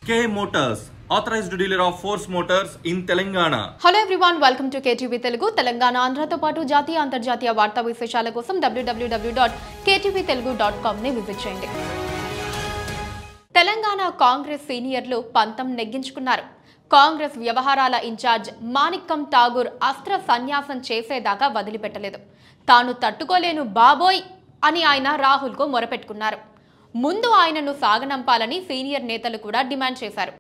K Motors, authorized dealer of Force Motors in Telangana. Hello everyone welcome to KTV Telugu Telangana ఆంధ్రతో పాటు జాతీయ అంతర్జాతీయ వార్తా విశేషాల కోసం W W W dot KTV Telugu dot కామ్ని విజిట్ చేయండి తెలంగాణ కాంగ్రెస్ సీనియర్లు పంతం నెగ్గించుకున్నారు కాంగ్రెస్ వ్యవహారాల ఇన్ఛార్జ్ మాణిక్కం ఠాగూర్ అస్త్ర సన్యాసం చేసేదాకా వదిలిపెట్టలేదు తాను తట్టుకోలేను బాబోయ్ అని ఆయన రాహుల్కు మొరపెట్టుకున్నారు ముందు ఆయనను సాగనంపాలని సీనియర్ నేతలు కూడా డిమాండ్ చేశారు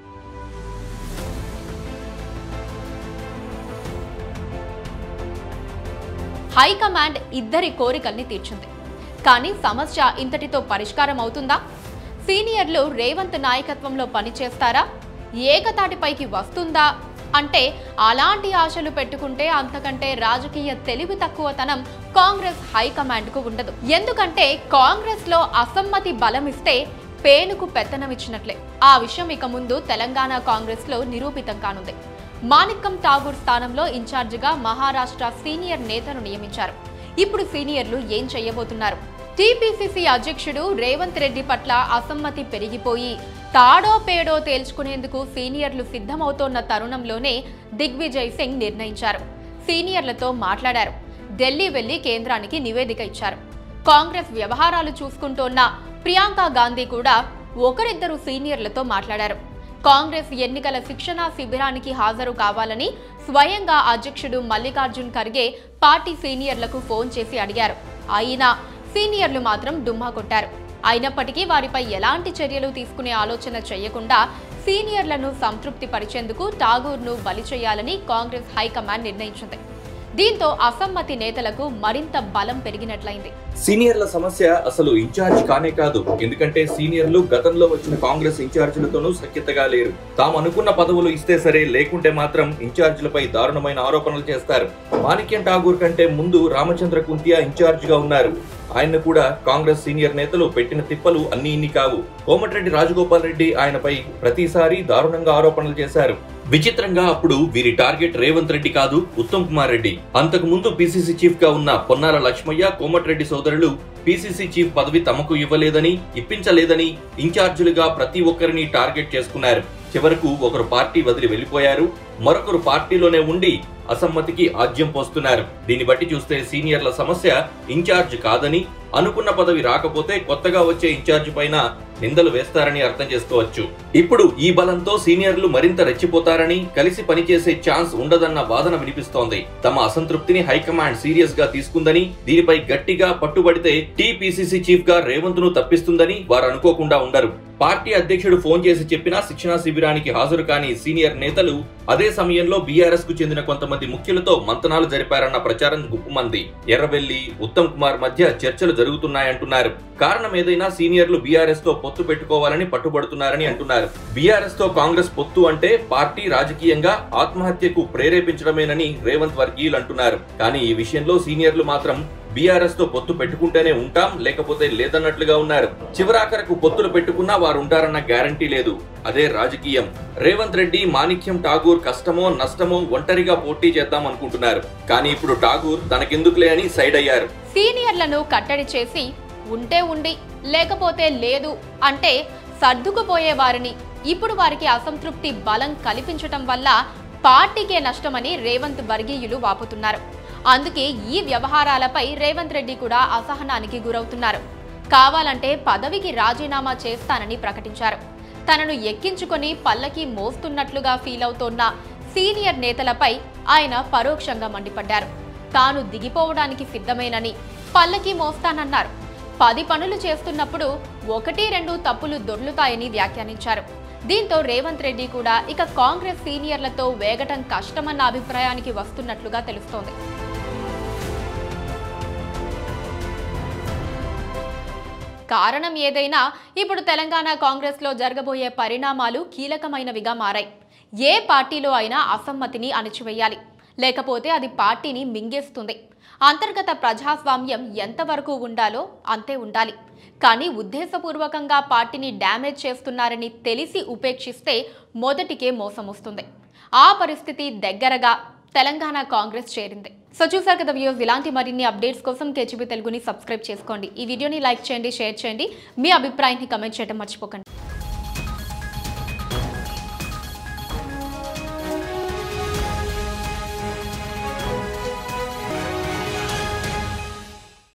హైకమాండ్ ఇద్దరి కోరికల్ని తీర్చింది కానీ సమస్య ఇంతటితో పరిష్కారం అవుతుందా సీనియర్లు రేవంత్ నాయకత్వంలో పనిచేస్తారా ఏకతాటిపైకి వస్తుందా అంటే అలాంటి ఆశలు పెట్టుకుంటే అంతకంటే రాజకీయ తెలివి తక్కువతనం కాంగ్రెస్ హైకమాండ్కు ఉండదు ఎందుకంటే కాంగ్రెస్లో అసమ్మతి బలమిస్తే పేనుకు పెత్తనమిచ్చినట్లే ఆ విషయం ఇక ముందు తెలంగాణ కాంగ్రెస్లో నిరూపితం కానుంది మాణిక్కం ఠాగూర్ స్థానంలో ఇన్ఛార్జిగా మహారాష్ట్ర సీనియర్ నేతను నియమించారు ఇప్పుడు సీనియర్లు ఏం చేయబోతున్నారు టీపీసీసీ అధ్యక్షుడు రేవంత్ రెడ్డి పట్ల అసమ్మతి పెరిగిపోయి తాడో పేడో తేల్చుకునేందుకు సీనియర్లు సిద్ధమవుతోన్న తరుణంలోనే దిగ్విజయ్ సింగ్ నిర్ణయించారు సీనియర్లతో మాట్లాడారు ఢిల్లీ వెళ్లి కేంద్రానికి నివేదిక ఇచ్చారు కాంగ్రెస్ వ్యవహారాలు చూసుకుంటోన్న ప్రియాంక గాంధీ కూడా ఒకరిద్దరు సీనియర్లతో మాట్లాడారు కాంగ్రెస్ ఎన్నికల శిక్షణా శిబిరానికి హాజరు కావాలని స్వయంగా అధ్యక్షుడు మల్లికార్జున్ ఖర్గే పార్టీ సీనియర్లకు ఫోన్ చేసి అడిగారు అయినా సీనియర్లు మాత్రం డుమ్మా కొట్టారు అయినప్పటికీ వారిపై ఎలాంటి చర్యలు తీసుకునే ఆలోచన చేయకుండా సీనియర్లను సంతృప్తి పరిచేందుకు ఠాగూర్ను బలి చేయాలని కాంగ్రెస్ హైకమాండ్ నిర్ణయించింది దీంతో అసమ్మతి నేతలకు మరింత బలం పెరిగినట్లయింది సీనియర్ల సమస్య అసలు ఇన్ఛార్జ్ కానే కాదు ఎందుకంటే సీనియర్లు గతంలో వచ్చిన కాంగ్రెస్ ఇన్ఛార్జీలతోనూ సఖ్యతగా లేరు తాము అనుకున్న పదవులు ఇస్తే సరే లేకుంటే మాత్రం ఇన్ఛార్జీలపై దారుణమైన ఆరోపణలు చేస్తారు మాణిక్యం ఠాగూర్ కంటే ముందు రామచంద్ర కుంతియా ఇన్ఛార్జ్ గా ఉన్నారు ఆయన కూడా కాంగ్రెస్ సీనియర్ నేతలు పెట్టిన తిప్పలు అన్ని ఇన్ని కావు కోమటిరెడ్డి రాజగోపాల్ రెడ్డి ఆయనపై ప్రతిసారి దారుణంగా ఆరోపణలు చేశారు విచిత్రంగా అప్పుడు వీరి టార్గెట్ రేవంత్ రెడ్డి కాదు ఉత్తమ్ కుమార్ రెడ్డి అంతకు ముందు పిసిసి చీఫ్ గా ఉన్న పొన్నాల లక్ష్మయ్య కోమటిరెడ్డి సోదరులు పిసిసి చీఫ్ పదవి తమకు ఇవ్వలేదని ఇప్పించలేదని ఇన్ఛార్జీలుగా ప్రతి ఒక్కరిని టార్గెట్ చేసుకున్నారు చివరకు ఒకరు పార్టీ వదిలి వెళ్లిపోయారు మరొకరు పార్టీలోనే ఉండి అసమ్మతికి ఆజ్యం పోస్తున్నారు దీన్ని బట్టి చూస్తే సీనియర్ల సమస్య ఇన్ఛార్జ్ కాదని అనుకున్న పదవి రాకపోతే కొత్తగా వచ్చే ఇన్ఛార్జ్ పైన నిందలు వేస్తారని అర్థం చేసుకోవచ్చు ఇప్పుడు ఈ బలంతో సీనియర్లు మరింత రెచ్చిపోతారని కలిసి పనిచేసే ఛాన్స్ ఉండదన్న వాదన వినిపిస్తోంది తమ అసంతృప్తిని హైకమాండ్ సీరియస్ గా తీసుకుందని దీనిపై గట్టిగా పట్టుబడితే టీపీసీసీ చీఫ్ గా రేవంత్ ను తప్పిస్తుందని వారు అనుకోకుండా ఉండరు పార్టీ అధ్యక్షుడు ఫోన్ చేసి చెప్పినా శిక్షణా శిబిరానికి హాజరు కాని సీనియర్ నేతలు అదే సమయంలో బీఆర్ఎస్ కు చెందిన కొంతమంది ముఖ్యులతో మంతనాలు జరిపారన్న ప్రచారం గుప్పుమంది ఎర్రబెల్లి ఉత్తమ్ కుమార్ మధ్య చర్చలు జరుగుతున్నాయంటున్నారు కారణం ఏదైనా సీనియర్లు బీఆర్ఎస్ తో పొత్తు పెట్టుకోవాలని పట్టుబడుతున్నారని అంటున్నారు బీఆర్ఎస్ తో కాంగ్రెస్ పొత్తు అంటే పార్టీ రాజకీయంగా ఆత్మహత్యకు ప్రేరేపించడమేనని రేవంత్ వర్గీయులు అంటున్నారు కానీ ఈ విషయంలో సీనియర్లు మాత్రం బీఆర్ఎస్ తో పొత్తు పెట్టుకుంటేనే ఉంటాం లేకపోతే లేదన్నట్లుగా ఉన్నారు చివరాఖరకు పొత్తులు పెట్టుకున్నా వారు ఉంటారన్న గ్యారంటీ లేదు అదే రాజకీయం రేవంత్ రెడ్డి మాణిక్యం ఠాగూర్ కష్టమో నష్టమో ఒంటరిగా పోటీ చేద్దాం అనుకుంటున్నారు కానీ ఇప్పుడు ఠాగూర్ తనకెందుకులే అని సైడ్ అయ్యారు సీనియర్లను కట్టడి చేసి ఉంటే ఉండి లేకపోతే లేదు అంటే సర్దుకుపోయే వారిని ఇప్పుడు వారికి అసంతృప్తి బలం కల్పించటం వల్ల పార్టీకే నష్టమని రేవంత్ వర్గీయులు వాపుతున్నారు అందుకే ఈ వ్యవహారాలపై రేవంత్ రెడ్డి కూడా అసహనానికి గురవుతున్నారు కావాలంటే పదవికి రాజీనామా చేస్తానని ప్రకటించారు తనను ఎక్కించుకొని పల్లకి మోస్తున్నట్లుగా ఫీల్ అవుతోన్న సీనియర్ నేతలపై ఆయన పరోక్షంగా మండిపడ్డారు తాను దిగిపోవడానికి సిద్ధమేనని పల్లకి మోస్తానన్నారు పది పనులు చేస్తున్నప్పుడు ఒకటి రెండు తప్పులు దొర్లుతాయని వ్యాఖ్యానించారు దీంతో రేవంత్ రెడ్డి కూడా ఇక కాంగ్రెస్ సీనియర్లతో వేగటం కష్టమన్న అభిప్రాయానికి వస్తున్నట్లుగా తెలుస్తోంది కారణం ఏదైనా ఇప్పుడు తెలంగాణ కాంగ్రెస్లో జరగబోయే పరిణామాలు కీలకమైనవిగా మారాయి ఏ పార్టీలో అయినా అసమ్మతిని అణిచివేయాలి లేకపోతే అది పార్టీని మింగేస్తుంది అంతర్గత ప్రజాస్వామ్యం ఎంతవరకు ఉండాలో అంతే ఉండాలి కానీ ఉద్దేశపూర్వకంగా పార్టీని డ్యామేజ్ చేస్తున్నారని తెలిసి ఉపేక్షిస్తే మొదటికే మోసం వస్తుంది ఆ పరిస్థితి దగ్గరగా తెలంగాణ కాంగ్రెస్ చేరింది సో చూసారు కదా వ్యూస్ ఇలాంటి మరిన్ని అప్డేట్స్ కోసం కేజీబీ తెలుగుని సబ్స్క్రైబ్ చేసుకోండి ఈ వీడియోని లైక్ చేయండి షేర్ చేయండి మీ అభిప్రాయాన్ని కమెంట్ చేయడం మర్చిపోకండి